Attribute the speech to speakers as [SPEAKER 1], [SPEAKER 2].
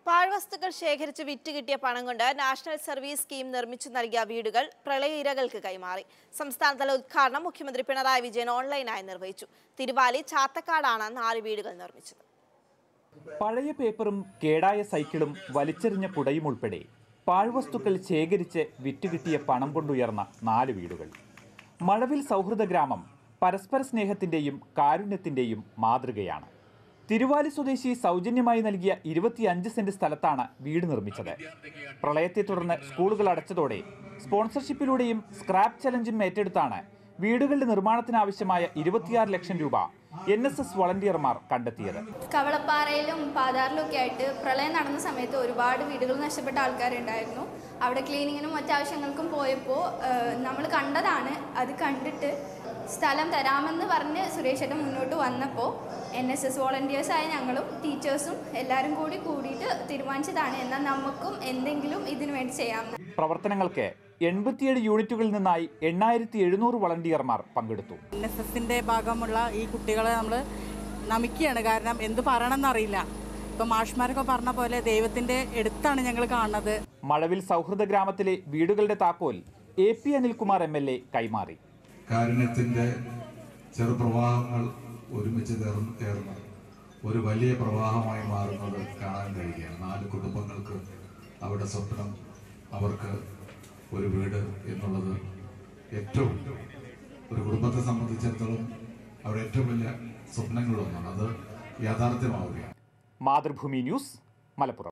[SPEAKER 1] പാഴ്വസ്തുക്കൾ ശേഖരിച്ച് വിറ്റ് കിട്ടിയ പണം കൊണ്ട് നാഷണൽ സർവീസ് സ്കീം നിർമ്മിച്ചു നൽകിയ വീടുകൾ പ്രളയ ഇരകൾക്ക് കൈമാറി സംസ്ഥാനതല ഉദ്ഘാടനം മുഖ്യമന്ത്രി പിണറായി വിജയൻ ഓൺലൈനായി നിർവഹിച്ചു തിരുവാലി ചാത്തക്കാടാണ് നാല് വീടുകൾ നിർമ്മിച്ചത്
[SPEAKER 2] പഴയ പേപ്പറും കേടായ സൈക്കിളും വലിച്ചെറിഞ്ഞ കുടയും ഉൾപ്പെടെ പാഴ്വസ്തുക്കൾ ശേഖരിച്ച് വിറ്റുകിട്ടിയ പണം കൊണ്ടുയർന്ന നാല് വീടുകൾ മഴവിൽ സൗഹൃദ ഗ്രാമം പരസ്പര സ്നേഹത്തിന്റെയും കാരുണ്യത്തിന്റെയും മാതൃകയാണ് തിരുവാലി സ്വദേശി സൗജന്യമായി നൽകിയ ഇരുപത്തിയഞ്ച് സെന്റ് സ്ഥലത്താണ് വീട് നിർമ്മിച്ചത് പ്രളയത്തെ തുടർന്ന് സ്കൂളുകൾ അടച്ചതോടെ സ്പോൺസർഷിപ്പിലൂടെയും സ്ക്രാപ്പ് ചലഞ്ചും ഏറ്റെടുത്താണ് വീടുകളുടെ നിർമ്മാണത്തിനാവശ്യമായ ഇരുപത്തിയാറ് ലക്ഷം രൂപ എൻ എസ് എസ് വളണ്ടിയർമാർ കണ്ടെത്തിയത്
[SPEAKER 3] കവളപ്പാറയിലും പാതാറിലും ഒക്കെ ആയിട്ട് പ്രളയം നടന്ന സമയത്ത് ഒരുപാട് വീടുകൾ നഷ്ടപ്പെട്ട ആൾക്കാരുണ്ടായിരുന്നു അവിടെ ക്ലീനിങ്ങിനും മറ്റാവശ്യങ്ങൾക്കും പോയപ്പോൾ നമ്മൾ കണ്ടതാണ് അത് കണ്ടിട്ട് സ്ഥലം തരാമെന്ന് പറഞ്ഞ് സുരേഷ് ഏട്ടൻ മുന്നോട്ട് വന്നപ്പോൾ എൻ എസ് എസ് വോളണ്ടിയേഴ്സായ ഞങ്ങളും ടീച്ചേഴ്സും എല്ലാവരും കൂടി കൂടിയിട്ട് തീരുമാനിച്ചതാണ് എന്നാൽ നമുക്കും എന്തെങ്കിലും ഇതിനു വേണ്ടി ചെയ്യാമെന്ന്
[SPEAKER 2] പ്രവർത്തനങ്ങൾക്ക് എൺപത്തിയേഴ് യൂണിറ്റുകളിൽ നിന്നായി എണ്ണായിരത്തി എഴുന്നൂറ് വളണ്ടിയർമാർ പങ്കെടുത്തു
[SPEAKER 4] എൻ എസ് എസിൻ്റെ ഭാഗമുള്ള ഈ കുട്ടികളെ നമ്മൾ നമിക്കുകയാണ് കാരണം എന്ത് പറയണമെന്നറിയില്ല ഇപ്പം മാഷ്മാരൊക്കെ പറഞ്ഞ പോലെ ദൈവത്തിൻ്റെ അടുത്താണ് ഞങ്ങൾ കാണുന്നത്
[SPEAKER 2] മഴവിൽ സൗഹൃദ ഗ്രാമത്തിലെ വീടുകളുടെ താക്കോൽ A P Anil Kumar M L A കൈമാറി
[SPEAKER 5] കാരുണ്യത്തിൻ്റെ ചെറുപ്രവാഹങ്ങൾ ഒരുമിച്ച് ചേർന്ന് ചേർന്ന് ഒരു വലിയ പ്രവാഹമായി മാറുന്നത് കാണാൻ കഴിയുകയാണ് നാല് കുടുംബങ്ങൾക്ക് അവരുടെ സ്വപ്നം അവർക്ക് ഒരു വീട് എന്നുള്ളത് ഏറ്റവും ഒരു കുടുംബത്തെ സംബന്ധിച്ചിടത്തോളം അവരുടെ ഏറ്റവും വലിയ സ്വപ്നങ്ങളൊന്നാണ് അത് യാഥാർത്ഥ്യമാവുകയാണ്
[SPEAKER 2] മാതൃഭൂമി ന്യൂസ് മലപ്പുറം